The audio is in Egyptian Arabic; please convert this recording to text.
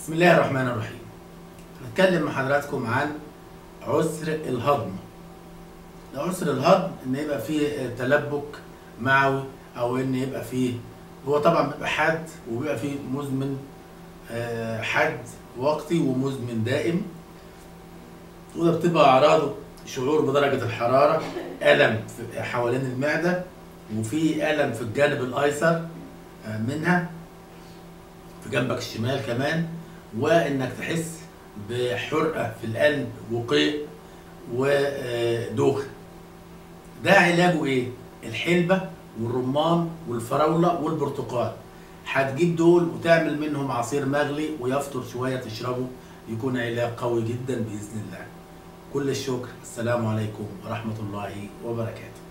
بسم الله الرحمن الرحيم هنتكلم مع حضراتكم عن عسر الهضم عسر الهضم ان يبقى فيه تلبك معوي او ان يبقى فيه هو طبعا بيبقى حاد وبيبقى فيه مزمن آه، حاد وقتي ومزمن دائم وده بتبقى اعراضه شعور بدرجه الحراره الم في- حوالين المعده وفي الم في الجانب الايسر آه، منها في جنبك الشمال كمان وانك تحس بحرقه في القلب وقيء ودوخه ده علاجه ايه الحلبه والرمان والفراوله والبرتقال هتجيب دول وتعمل منهم عصير مغلي ويفطر شويه تشربه يكون علاج قوي جدا باذن الله كل الشكر السلام عليكم ورحمه الله وبركاته